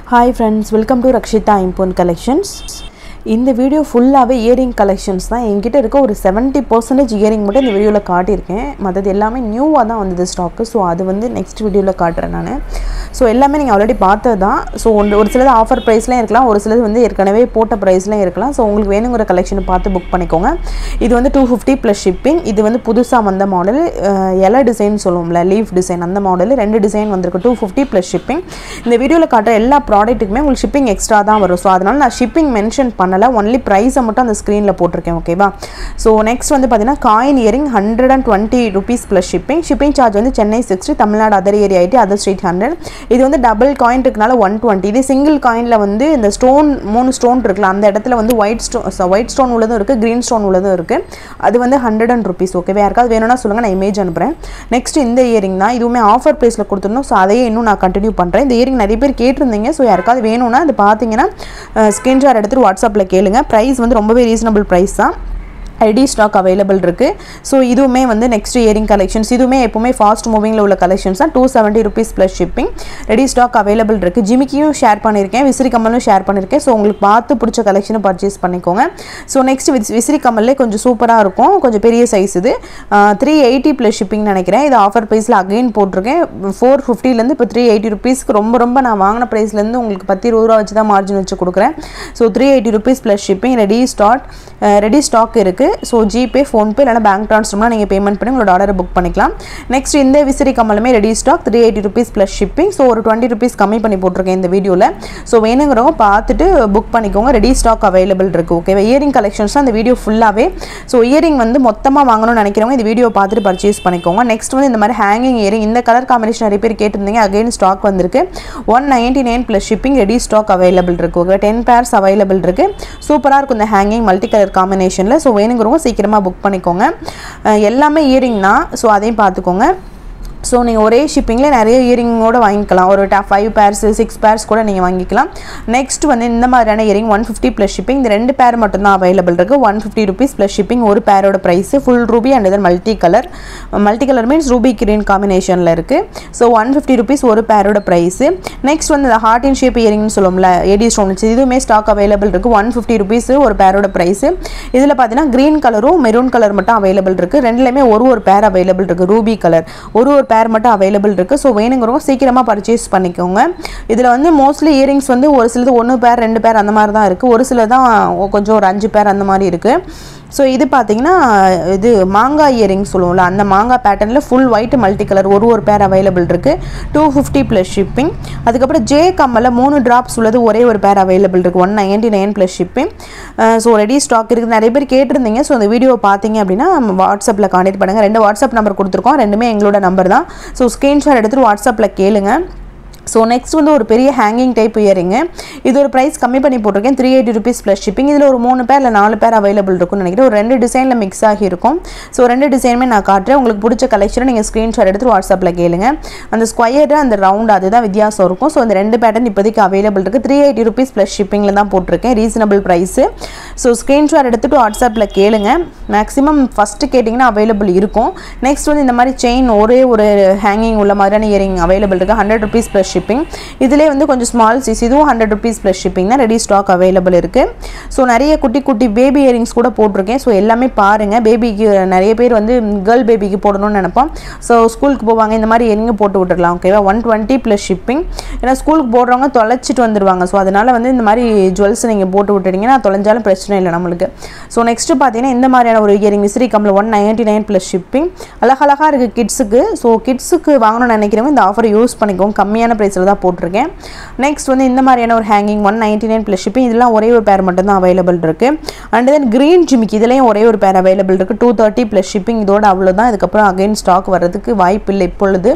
hi friends welcome to Rakshitha இம்போன் collections இந்த video ஃபுல்லாகவே இயரிங் கலெக்ஷன்ஸ் தான் என்கிட்ட இருக்க ஒரு செவன்ட்டி பர்சன்டேஜ் இயரிங் மட்டும் இந்த வீடியோவில் காட்டியிருக்கேன் மற்றது எல்லாமே நியூவாக தான் வந்தது ஸ்டாக்கு ஸோ அது வந்து நெக்ஸ்ட் வீடியோவில் காட்டுறேன் நான் ஸோ எல்லாமே நீங்கள் ஆல்ரெடி பார்த்தது தான் ஸோ ஒன்று ஒரு சிலது ஆஃபர் ப்ரைஸ்லாம் இருக்கலாம் ஒரு சிலது வந்து ஏற்கனவே போட்ட ப்ரைஸ்லாம் இருக்கலாம் ஸோ உங்களுக்கு வேணுங்கிற கலெக்ஷனை பார்த்து புக் பண்ணிக்கோங்க இது வந்து டூ ஃபிஃப்டி ப்ளஸ் ஷிப்பிங் இது வந்து புதுசாக வந்த மாடல் எலை டிசைன் சொல்லுவோம்ல லீஃப் டிசைன் அந்த மாடல் ரெண்டு டிசைன் வந்திருக்கு டூ ஃபிஃப்டி ப்ளஸ் ஷிப்பிங் இந்த வீடியோவில் காட்டுற எல்லா ப்ராடக்ட்டுக்குமே உங்களுக்கு ஷிப்பிங் எக்ஸ்ட்ரா தான் வரும் ஸோ அதனால் நான் ஷிப்பிங் மென்ஷன் பண்ணலை ஒன்லி ப்ரைஸை மட்டும் அந்த ஸ்க்ரீனில் போட்டிருக்கேன் ஓகேவா ஸோ நெக்ஸ்ட் வந்து பார்த்தீங்கன்னா coin earring hundred and twenty rupees plus shipping shipping charge வந்து Chennai sixty Tamil Nadu other area eighty other street hundred இது வந்து டபுள் காயின் இருக்கனால ஒன் டுவெண்ட்டி இது சிங்கிள் காயினில் வந்து இந்த ஸ்டோன் மூணு ஸ்டோன் இருக்குல்ல அந்த இடத்துல வந்து ஒயிட் ஸ்டோன் ஒயிட் ஸ்டோன் உள்ளதும் இருக்குது க்ரீன் ஸ்டோன் உள்ளதும் இருக்குது அது வந்து ஹண்ட்ரட் அண்ட் ருபீஸ் ஓகேவா யாருக்காவது வேணும்னா சொல்லுங்கள் நான் இமேஜ் அனுப்புகிறேன் நெக்ஸ்ட் இந்த இயரிங் தான் இதுவுமே ஆஃபர் ப்ரைஸில் கொடுத்துருந்தோம் ஸோ அதையே இன்னும் நான் கண்டினியூ பண்ணுறேன் இந்த இயரிங் நிறைய பேர் கேட்டிருந்தீங்க ஸோ யாருக்காவது வேணும்னா அது பார்த்தீங்கன்னா ஸ்க்ரீன்ஷாட் எடுத்துகிட்டு வாட்ஸ்அப்பில் கேளுங்க ப்ரைஸ் வந்து ரொம்பவே ரீசனபிள் ப்ரைஸ் தான் ரெடி ஸ்டாக் அவைலபிள் இருக்குது ஸோ இதுவுமே வந்து நெக்ஸ்ட் இயரிங் கலெக்ஷன்ஸ் இதுவுமே எப்போவுமே ஃபாஸ்ட் மூவிங்கில் உள்ள கலெக்ஷன்ஸ் தான் two seventy rupees plus shipping ready stock available இருக்குது ஜிமிக்கியும் ஷேர் பண்ணியிருக்கேன் விசிறி கம்மலும் ஷேர் பண்ணியிருக்கேன் ஸோ உங்களுக்கு பார்த்து பிடிச்ச கலெக்ஷனை பர்ச்சேஸ் பண்ணிக்கோங்க ஸோ நெக்ஸ்ட் விஸ் விசிறி கம்மல்லே கொஞ்சம் சூப்பராக இருக்கும் கொஞ்சம் பெரிய சைஸ் இது த்ரீ எயிட்டி ப்ளஸ் ஷிப்பிங் நினைக்கிறேன் இது ஆஃபர் ப்ரைஸில் அகைன் போட்டிருக்கேன் ஃபோர் ஃபிஃப்டிலேருந்து இப்போ த்ரீ எயிட்டி ருபீஸ்க்கு ரொம்ப ரொம்ப நான் வாங்கின ப்ரைஸ்லேருந்து உங்களுக்கு பத்து இருபது ரூபா வச்சு தான் மார்ஜின் வச்சு கொடுக்குறேன் so three eighty rupees plus shipping ready stock ready stock இருக்குது ஸோ ஜிபே ஃபோன்பே இல்லைனா பேங்க் ட்ரான்ஸ்ஃபர்னா நீங்கள் பேமெண்ட் பண்ணி உங்களோட ஆர்டரை புக் பண்ணிக்கலாம் நெக்ஸ்ட் இந்த விசிறி கம்மலுமே ready stock three eighty rupees plus shipping so ஒரு டுவெண்ட்டி ருபீஸ் கம்மி பண்ணி போட்டிருக்கேன் இந்த வீடியோவில் ஸோ வேணுங்கிறவங்க பார்த்துட்டு புக் பண்ணிக்கோங்க ரெடி ஸ்டாக் அவைலபிள் இருக்குது ஓகேவா இயரிங் கலெக்ஷன்ஸ் தான் இந்த வீடியோ ஃபுல்லாகவே ஸோ இயரிங் வந்து மொத்தமாக வாங்கணும்னு நினைக்கிறவங்க இந்த வீடியோ பார்த்துட்டு பர்ச்சேஸ் பண்ணிக்கோங்க நெக்ஸ்ட் வந்து இந்த மாதிரி ஹேங்கிங் இயரிங் இந்த கலர் காம்பினேஷன் நிறைய பேர் கேட்டிருந்தீங்க அகைன் ஸ்டாக் வந்திருக்கு one ninety nine plus shipping ready stock available இருக்குது ஓகே டென் பேர்ஸ் அவைலபிள் இருக்குது சூப்பராக இருக்கும் இந்த ஹேங்கிங் மல்டி கலர் காம்பினேஷனில் ஸோ வேணுங்கிறவங்க சீக்கிரமாக புக் பண்ணிக்கோங்க எல்லாமே இயரிங் தான் ஸோ அதையும் பார்த்துக்கோங்க ஸோ நீங்கள் ஒரே ஷிப்பிங்கில் நிறைய இயரிங்கோடு வாங்கிக்கலாம் ஒரு டா ஃபைவ் பேர்ஸ் சிக்ஸ் பேர்ஸ் கூட நீங்கள் வாங்கிக்கலாம் நெக்ஸ்ட் வந்து இந்த மாதிரியான earring one fifty plus shipping இந்த ரெண்டு பேர் மட்டும்தான் அவைலபிள் இருக்குது one fifty rupees plus shipping ஒரு பேரோட ப்ரைஸ் ஃபுல் ரூபி அண்ட் இதன் multi colour multi colour means ruby green காம்பினேஷனில் இருக்குது ஸோ ஒன் ஃபிஃப்டி ருபீஸ் ஒரு பேரோட ப்ரைஸு நெக்ஸ்ட் வந்து இந்த ஹார்ட் இன் ஷேப் இயரிங்னு சொல்லுவோம்ல ஏடி ஸ்டோன்ஸ் இதுவுமே ஸ்டாக் அவைலபிள் இருக்குது ஒன் ஃபிஃப்டி ருபீஸ் ஒரு பேரோட ப்ரைஸு இதில் பார்த்தீங்கன்னா க்ரீன் கலரும் மெரூன் கலர் மட்டும் அவைலபிள் இருக்குது ரெண்டுலேயுமே ஒரு ஒரு பேர் அவைலபிள் இருக்குது ரூபி கலர் ஒரு ஒரு பேர் மட்டும் அவைலபிள் இருக்குது ஸோ வேணுங்கிறவங்க சீக்கிரமாக பர்ச்சேஸ் பண்ணிக்கோங்க இதில் வந்து மோஸ்ட்லி இயரிங்ஸ் வந்து ஒரு சிலது ஒன்று பேர் ரெண்டு பேர் அந்த மாதிரி தான் இருக்குது ஒரு சில தான் கொஞ்சம் ஒரு அஞ்சு பேர் அந்த மாதிரி இருக்குது ஸோ இது பார்த்தீங்கன்னா இது மாங்காய் இயரிங் சொல்லுவோம்ல அந்த மாங்காய் பேட்டர்னில் ஃபுல் ஒயிட் மல்டி கலர் ஒரு ஒரு பேர் அவைலபிள் இருக்குது டூ ஃபிஃப்டி ப்ளஸ் ஷிப்பிங் அதுக்கப்புறம் ஜே கம்மலில் மூணு ட்ராப்ஸ் உள்ளது ஒரே ஒரு பேர் அவைலபிள் இருக்குது one ninety nine plus shipping so ready stock இருக்குது நிறைய பேர் கேட்டிருந்தீங்க ஸோ அந்த வீடியோ பார்த்தீங்க அப்படின்னா வாட்ஸ்அப்பில் கான்டெக்ட் பண்ணுங்கள் ரெண்டு வாட்ஸ்அப் நம்பர் கொடுத்துருக்கோம் ரெண்டுமே எங்களோட நம்பர் தான் ஸோ ஸ்க்ரீன்ஷாட் எடுத்துகிட்டு வாட்ஸ்அப்பில் கேளுங்க ஸோ நெக்ஸ்ட் வந்து ஒரு பெரிய ஹேங்கிங் டைப் இயரிங்கு இது ஒரு ப்ரைஸ் கம்மி பண்ணி போட்டிருக்கேன் three eighty rupees plus shipping இதில் ஒரு மூணு பேர் இல்லை நாலு பேர் அவைலபிள் இருக்கும்னு நினைக்கிறேன் ஒரு ரெண்டு டிசைனில் மிக்ஸ் ஆகி இருக்கும் ஸோ ரெண்டு டிசைனுமே நான் காட்டுறேன் உங்களுக்கு பிடிச்ச கலெக்ஷனை நீங்கள் ஸ்க்ரீன்ஷாட் எடுத்து வாட்ஸ்அப்பில் கேளுங்க அந்த ஸ்கொயரு அந்த ரவுண்ட் அதுதான் வித்தியாசம் இருக்கும் ஸோ அந்த ரெண்டு பேட்டர்ன் இப்போதைக்கு அவைலபிள் இருக்குது த்ரீ எயிட்டி ருபீஸ் ப்ளஸ் ஷிப்பிங்கில் தான் போட்டிருக்கேன் ரீசனபிள் ப்ரைஸு ஸோ ஸ்க்ரீன்ஷாட் எடுத்துகிட்டு வாட்ஸ்அப்பில் கேளுங்க மேக்ஸிமம் ஃபஸ்ட்டு கேட்டிங்கன்னா அவைலபிள் இருக்கும் நெக்ஸ்ட் வந்து இந்த மாதிரி செயின் ஒரே ஒரு ஹேங்கிங் உள்ள மாதிரியான இயரிங் அவைலபிள் இருக்குது ஹண்ட்ரட் ருபீஸ் ப்ளஸ் ஷிப்பிங் இதிலே வந்து கொஞ்சம் ஸ்மால் சைஸ் இதுவும் ஹண்ட்ரட் ருபீஸ் ப்ளஸ் ஷிப்பிங் தான் ரெடி ஸ்டாக் அவைலபிள் இருக்குது ஸோ நிறைய குட்டி குட்டி பேபி இயரிங்ஸ் கூட போட்டிருக்கேன் ஸோ எல்லாமே பாருங்கள் பேபிக்கு நிறைய பேர் வந்து கேர்ள் பேபிக்கு போடணும்னு நினைப்போம் ஸோ ஸ்கூலுக்கு போவாங்க இந்த மாதிரி இயரிங்க போட்டு விட்டுடலாம் ஓகேவா ஒன் டுவெண்ட்டி ப்ளஸ் ஷிப்பிங் ஏன்னா ஸ்கூலுக்கு போடுறவங்க தொலைச்சிட்டு வந்துடுவாங்க ஸோ அதனால் வந்து இந்த மாதிரி ஜுவல்ஸ் நீங்கள் போட்டு விட்டுட்டீங்கன்னா தொலைஞ்சாலும் பிரச்சனை இல்லை நம்மளுக்கு ஸோ நெக்ஸ்ட்டு பார்த்தீங்கன்னா இந்த மாதிரியான ஒரு இயரிங் விசிறி கம்மில் one ninety nine plus shipping அழகழகாக இருக்குது கிட்ஸுக்கு ஸோ கிட்ஸுக்கு வாங்கணும்னு நினைக்கிறவங்க இந்த ஆஃபர் யூஸ் பண்ணிக்கோங்க கம்மியான ப்ரைஸில் தான் போட்டிருக்கேன் நெக்ஸ்ட் வந்து இந்த மாதிரியான ஒரு hanging one ninety nine plus shipping இதெல்லாம் ஒரே ஒரு பேர் மட்டும் தான் அவைலபிள் இருக்குது அண்ட் தென் க்ரீன் ஜிமிக்கி இதுலேயும் ஒரே ஒரு பேர் அவைலபிள் இருக்குது டூ தேர்ட்டி ப்ளஸ் ஷிப்பிங் இதோட அவ்வளோதான் இதுக்கப்புறம் அகைன் ஸ்டாக் வர்றதுக்கு வாய்ப்பு இல்லை இப்பொழுது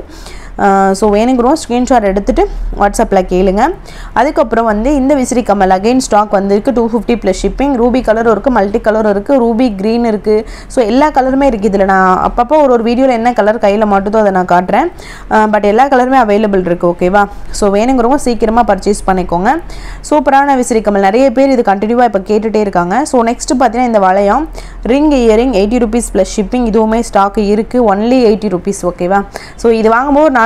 ஸோ வேணுங்கிறோம் ஸ்க்ரீன்ஷாட் எடுத்துகிட்டு வாட்ஸ்அப்பில் கேளுங்க அதுக்கப்புறம் வந்து இந்த விசிறி கமல் அகைன் ஸ்டாக் வந்திருக்கு two fifty plus shipping ruby கலரும் இருக்குது மல்டி கலரும் இருக்குது ரூபி க்ரீன் இருக்குது ஸோ எல்லா கலருமே இருக்குது இதில் நான் அப்பப்போ ஒரு ஒரு வீடியோவில் என்ன கலர் கையில் மாட்டுதோ அதை நான் காட்டுறேன் பட் எல்லா கலருமே அவைலபிள் இருக்குது ஓகேவா ஸோ வேணுங்கிறவங்க சீக்கிரமாக பர்ச்சேஸ் பண்ணிக்கோங்க சூப்பரான விசிறி கமல் நிறைய பேர் இது கண்டினியூவாக இப்போ கேட்டுகிட்டே இருக்காங்க ஸோ நெக்ஸ்ட் பார்த்தீங்கன்னா இந்த வளையம் ring earring eighty rupees plus shipping இதுவுமே ஸ்டாக் இருக்குது ஒன்லி எயிட்டி ருபீஸ் ஓகேவா ஸோ இது வாங்கும்போது ஒரு நாலு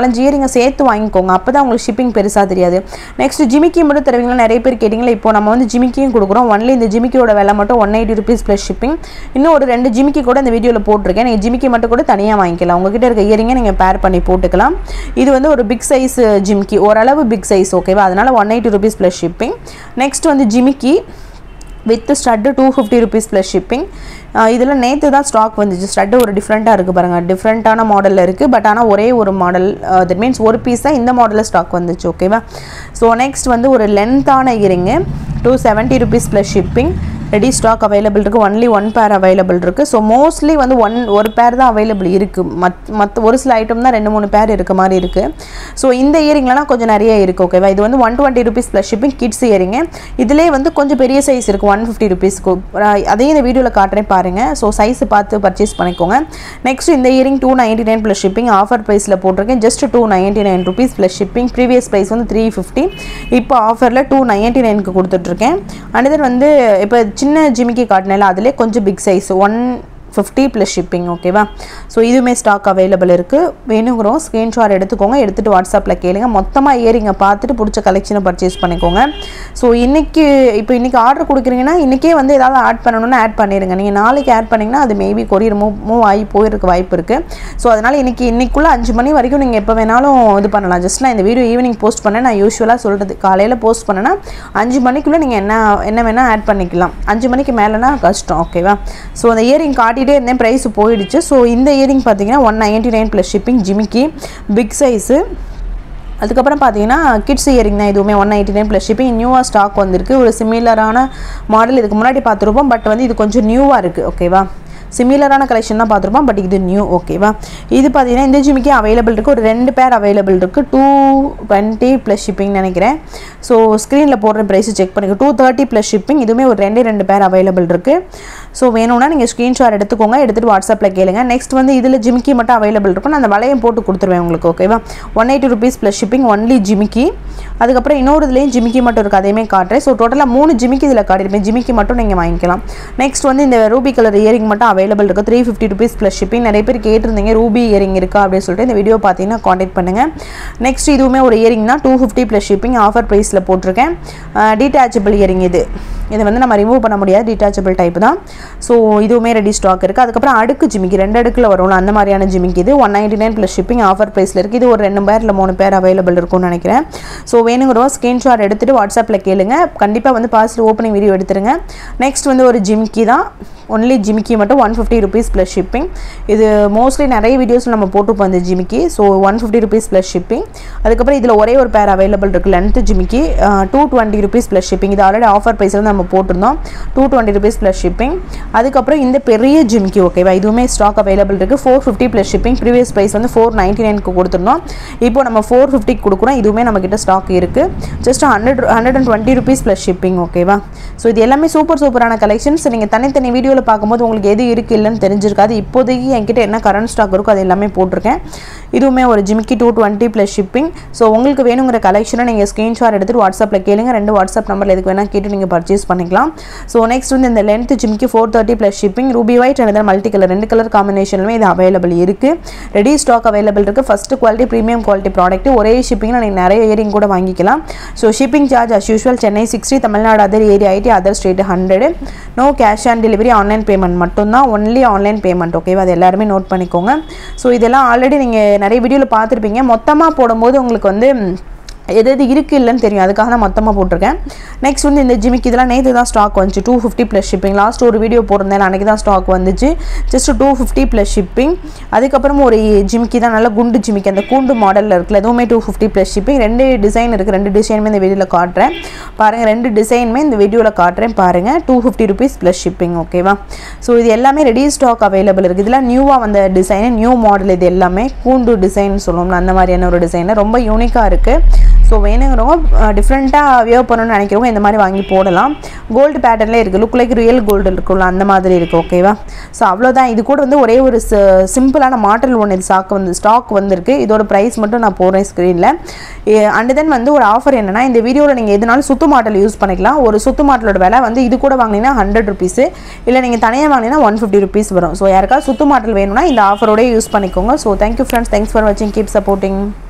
நாலஞ்சு இயரிங்கை சேர்த்து வாங்கிக்கோங்க அப்போ தான் உங்களுக்கு ஷிப்பிங் பெருசாக தெரியாது நெக்ஸ்ட் ஜிமிக்கி மட்டும் தருவீங்களா நிறைய பேர் கேட்டிங்களா இப்போ நம்ம வந்து ஜிமிக்கியும் கொடுக்குறோம் ஒன்லி இந்த ஜிமிக்கியோட விலை மட்டும் one eighty rupees plus shipping இன்னும் ஒரு ரெண்டு ஜிமிக்கி கூட இந்த வீடியோவில் போட்டிருக்கேன் நீங்கள் ஜிமிக்கி மட்டும் கூட தனியாக வாங்கிக்கலாம் உங்ககிட்ட இருக்க இயரிங்கை நீங்கள் பேர் பண்ணி போட்டுக்கலாம் இது வந்து ஒரு பிக் சைஸ் ஜிமிக்கி ஓரளவு பிக் சைஸ் ஓகேவா அதனால் one eighty rupees plus shipping next வந்து ஜிமிக்கி with stud two fifty rupees plus shipping இதில் நேற்று தான் ஸ்டாக் வந்துச்சு ஸ்டட்டு ஒரு டிஃப்ரெண்ட்டாக இருக்குது பாருங்கள் டிஃப்ரெண்ட்டான மாடலில் இருக்குது பட் ஆனால் ஒரே ஒரு மாடல் தட் மீன்ஸ் ஒரு பீஸ் தான் இந்த மாடலில் ஸ்டாக் வந்துச்சு ஓகேவா ஸோ நெக்ஸ்ட் வந்து ஒரு லென்த்தான earring two seventy rupees plus shipping ready stock available இருக்குது ஒன்லி ஒன் பேர் அவைலபிள் இருக்குது ஸோ மோஸ்ட்லி வந்து ஒன் ஒரு பேர் தான் அவைலபிள் இருக்குது மத் மற்ற ஒரு சில ஐட்டம் தான் ரெண்டு மூணு பேர் இருக்க மாதிரி இருக்குது ஸோ இந்த இயரிங்லாம் கொஞ்சம் நிறைய இருக்குது ஓகேவா இது வந்து one twenty rupees plus shipping kids earring இதிலே வந்து கொஞ்சம் பெரிய சைஸ் இருக்குது ஒன் ஃபிஃப்டி ருபீஸ்க்கு அதையும் இந்த வீடியோவில் காட்டுறேன் பாருங்கள் ஸோ சைஸ் பார்த்து பர்ச்சேஸ் பண்ணிக்கோங்க நெக்ஸ்ட் இந்த earring two ninety nine plus shipping offer ப்ரைஸில் போட்டிருக்கேன் just two ninety nine rupees plus shipping previous price வந்து த்ரீ ஃபிஃப்டி இப்போ ஆஃபரில் டூ நைன்ட்டி நைனுக்கு கொடுத்துட்ருக்கேன் அண்ட் தென் வந்து இப்போ சின்ன ஜிமிக்கி காட்டினால அதிலே கொஞ்சம் big size one fifty plus shipping ஓகேவா ஸோ இதுவுமே ஸ்டாக் அவைலபிள் இருக்குது வேணுங்கிறோம் ஸ்க்ரீன்ஷாட் எடுத்துக்கோங்க எடுத்துகிட்டு வாட்ஸ்அப்பில் கேளுங்க மொத்தமாக ஏறிங்க பார்த்துட்டு பிடிச்ச கலெக்ஷனை பர்ச்சேஸ் பண்ணிக்கோங்க ஸோ இன்றைக்கி இப்போ இன்றைக்கி ஆர்டர் கொடுக்குறீங்கன்னா இன்றைக்கே வந்து ஏதாவது ஆட் பண்ணணும்னு ஆட் பண்ணிடுங்க நீங்கள் நாளைக்கு ஆட் பண்ணிங்கன்னா அது மேபி கொரியர் மூவ் மூவ் ஆகி போயிருக்க வாய்ப்பு இருக்குது ஸோ அதனால் இன்றைக்கி இன்றைக்குள்ளே அஞ்சு மணி வரைக்கும் நீங்கள் எப்போ வேணாலும் இது பண்ணலாம் ஜஸ்ட் நான் இந்த வீடியோ ஈவினிங் போஸ்ட் பண்ணேன் நான் யூஸ்வலாக சொல்கிறது காலையில் போஸ்ட் பண்ணேன்னா அஞ்சு மணிக்குள்ளே நீங்கள் என்ன என்ன வேணால் ஆட் பண்ணிக்கலாம் அஞ்சு மணிக்கு மேலேனா கஷ்டம் ஓகேவா ஸோ அந்த இயரிங் காட்டிகிட்டே இருந்தேன் ப்ரைஸ் போயிடுச்சு ஸோ இந்த இயரிங் பார்த்தீங்கன்னா one ninety nine plus shipping ஜிமிக்கி பிக் சைஸு அதுக்கப்புறம் பார்த்தீங்கன்னா கிட்ஸ் இயரிங் தான் இதுவுமே one eighty nine plus shipping நியூவாக ஸ்டாக் வந்திருக்கு ஒரு சிமிலரான மாடல் இதுக்கு முன்னாடி பார்த்துருப்போம் பட் வந்து இது கொஞ்சம் நியூவாக இருக்குது ஓகேவா சிமிலரான கலெக்ஷன் தான் பார்த்துருப்போம் பட் இது நியூ ஓகேவா இது பார்த்தீங்கன்னா இந்த ஜிமிக்கி அவைலபிள் இருக்குது ஒரு ரெண்டு பேர் அவைலபிள் இருக்குது டூ டுவெண்ட்டி ப்ளஸ் ஷிப்பிங் நினைக்கிறேன் ஸோ ஸ்க்ரீனில் போடுற ப்ரைஸ் செக் பண்ணிக்கோ டூ தேர்ட்டி ப்ளஸ் ஷிப்பிங் இதுவுமே ஒரு ரெண்டே ரெண்டு பேர் அவைலபிள் இருக்குது ஸோ வேணும்னா நீங்கள் ஸ்க்ரீன்ஷாட் எடுத்துக்கோங்க எடுத்துகிட்டு வாட்ஸ்அப்பில் கேளுங்க நெக்ஸ்ட் வந்து இதில் ஜிமிக்கி மட்டும் அவைலபிள் இருக்கும் நான் அந்த வளையம் போட்டு கொடுத்துருவேன் உங்களுக்கு ஓகேவா one eighty rupees plus shipping only ஜிமிக்கி அதுக்கப்புறம் இன்னொரு இதுலேயும் ஜிமிக்கி மட்டும் இருக்குது அதையுமே காட்டுறேன் ஸோ டோட்டலாக மூணு ஜிமிக்கி இதில் காட்டியிருப்பேன் ஜிமிக்கி மட்டும் நீங்கள் வாங்கிக்கலாம் நெக்ஸ்ட் வந்து இந்த ரூபி கலர் இயரிங் மட்டும் அவைலபிள் இருக்குது three fifty rupees plus shipping நிறைய பேர் கேட்டிருந்தீங்க ரூபி இயரிங் இருக்கா அப்படின்னு சொல்லிட்டு இந்த வீடியோ பார்த்தீங்கன்னா காண்டாக்ட் பண்ணுங்கள் நெக்ஸ்ட் இதுவுமே ஒரு இயரிங் தான் two fifty plus shipping offer ப்ரைஸில் போட்டிருக்கேன் டீட்டாச்சபிள் இயரிங் இது இதை வந்து நம்ம ரிமூவ் பண்ண முடியாது டீட்டாச்சபிள் டைப் தான் ஸோ இதுவுமே ரெடி ஸ்டாக் இருக்குது அதுக்கப்புறம் அடுக்கு ஜிமிக்கி ரெண்டு அடுக்கில் வரும்ல அந்த மாதிரியான ஜிமிக்கி இது one ninety nine plus shipping offer ப்ரைஸில் இருக்குது இது ஒரு ரெண்டு பேர் இல்லை மூணு பேர் அவைலபிள் இருக்கும்னு நினைக்கிறேன் ஸோ வேணுங்கிறவங்க ஸ்க்ரீன்ஷாட் எடுத்துகிட்டு வாட்ஸ்அப்பில் கேளுங்க கண்டிப்பாக வந்து பார்சல் ஓப்பனிங் வீடியோ எடுத்துருங்க நெக்ஸ்ட் வந்து ஒரு ஜிமிக்கி தான் ஒன்லி ஜிமிக்கி மட்டும் one fifty rupees plus shipping இது மோஸ்ட்லி நிறைய வீடியோஸ் நம்ம போட்டுப்போம் இந்த ஜிமிக்கி so one fifty rupees plus shipping அதுக்கப்புறம் இதில் ஒரே ஒரு பேர் அவைலபிள் இருக்குது லென்த் ஜிமிக்கி two twenty rupees plus shipping இது ஆல்ரெடி ஆஃபர் ப்ரைஸில் நம்ம போட்டிருந்தோம் two twenty rupees plus shipping அதுக்கப்புறம் இந்த பெரிய ஜிமிக்கி ஓகேவா இதுவுமே ஸ்டாக் அவைலபிள் இருக்குது four fifty plus shipping previous price வந்து ஃபோர் நைன்ட்டி நைனுக்கு கொடுத்துருந்தோம் இப்போ நம்ம ஃபோர் ஃபிஃப்டிக்கு கொடுக்குறோம் இதுவுமே நம்மக்கிட்ட ஸ்டாக் இருக்குது just hundred hundred and twenty rupees plus shipping ஓகேவா ஸோ இது எல்லாமே சூப்பர் சூப்பரான கலெக்ஷன்ஸ் நீங்கள் தனித்தனி வீடியோவில் பார்க்கும்போது உங்களுக்கு எது இருக்குது இல்லைன்னு தெரிஞ்சிருக்காது இப்போதைக்கு என்கிட்ட என்ன கரண்ட் ஸ்டாக் இருக்கோ அது எல்லாமே போட்டிருக்கேன் இதுவுமே ஒரு ஜிமிக்கி two twenty plus shipping so உங்களுக்கு வேணுங்கிற கலெக்ஷனை நீங்கள் ஸ்க்ரீன்ஷாட் எடுத்துகிட்டு வாட்ஸ்அப்பில் கேளுங்க ரெண்டு வாட்ஸ்அப் நம்பரில் எதுக்கு வேணால் கேட்டு நீங்கள் பர்ச்சேஸ் பண்ணிக்கலாம் ஸோ நெக்ஸ்ட் வந்து இந்த லென்த் ஜிமிக்கி four thirty plus shipping ruby white and multi colour ரெண்டு கலர் காம்பினேஷனுமே இது அவைலபிள் இருக்குது ரெடி ஸ்டாக் அவைலபிள் இருக்குது first quality premium quality product ஒரே ஷிப்பிங்கில் நீங்கள் நிறைய இயரிங் கூட வாங்கிக்கலாம் so shipping charge as usual Chennai sixty Tamil Nadu other area eighty other state hundred no cash on delivery online payment மட்டும்தான் ஒன்லி ஆன்லைன் பேமெண்ட் ஓகேவா அது எல்லாருமே நோட் பண்ணிக்கோங்க ஸோ இதெல்லாம் ஆல்ரெடி நீங்கள் நிறைய வீடியோவில் பார்த்துருப்பீங்க மொத்தமாக போடும்போது உங்களுக்கு வந்து எது எது இருக்குது இல்லைன்னு தெரியும் அதுக்காக தான் மொத்தமாக போட்டிருக்கேன் நெக்ஸ்ட் வந்து இந்த ஜிமிக்கு இதெல்லாம் நேற்று தான் ஸ்டாக் வந்துச்சு two fifty plus shipping last ஒரு வீடியோ போட்டிருந்தேன் அன்றைக்கி தான் ஸ்டாக் வந்துச்சு just two fifty plus shipping அதுக்கப்புறம் ஒரு ஜிமிக்கி தான் நல்ல குண்டு ஜிமிக்கி அந்த கூண்டு மாடலில் இருக்குல்ல எதுவுமே டூ ஃபிஃப்டி ப்ளஸ் ஷிப்பிங் ரெண்டு டிசைன் இருக்குது ரெண்டு டிசைனுமே இந்த வீடியோவில் காட்டுறேன் பாருங்கள் ரெண்டு டிசைனுமே இந்த வீடியோவில் காட்டுறேன் பாருங்கள் two fifty rupees plus shipping ஓகேவா ஸோ இது எல்லாமே ரெடி ஸ்டாக் அவைலபிள் இருக்குது இதெல்லாம் நியூவாக வந்த டிசைனு நியூ மாடல் இது எல்லாமே கூண்டு டிசைன் சொல்லுவோம்ல அந்த மாதிரியான ஒரு டிசைனு ரொம்ப யூனிக்காக இருக்குது ஸோ வேணுங்கிறவங்க டிஃப்ரெண்ட்டாக வியர் பண்ணணும்னு நினைக்கிறவங்க இந்த மாதிரி வாங்கி போடலாம் கோல்டு பேட்டர்ன்லேயே இருக்குது லுக் லைக் ரியல் கோல்டு இருக்கும்ல அந்த மாதிரி இருக்குது ஓகேவா ஸோ அவ்வளோதான் இது கூட வந்து ஒரே ஒரு சிம்பிளான மாடல் ஒன்று இது ஸ்டாக் வந்து ஸ்டாக் வந்திருக்கு இதோட ப்ரைஸ் மட்டும் நான் போடுறேன் ஸ்க்ரீனில் அண்ட் தென் வந்து ஒரு ஆஃபர் என்னென்னா இந்த வீடியோவில் நீங்கள் எதுனாலும் சுத்து மாடல் யூஸ் பண்ணிக்கலாம் ஒரு சுத்து மாடலோட விலை வந்து இது கூட வாங்கினீங்கன்னா ஹண்ட்ரட் ருபீஸு இல்லை நீங்கள் தனியாக வாங்கினீங்கன்னா ஒன் ஃபிஃப்டி ருபீஸ் வரும் ஸோ யாருக்காவது சுத்து மாடல் வேணும்னா இந்த ஆஃபரோடய யூஸ் பண்ணிக்கோங்க so thank you friends thanks for வாட்சிங் கீப் சப்போர்ட்டிங்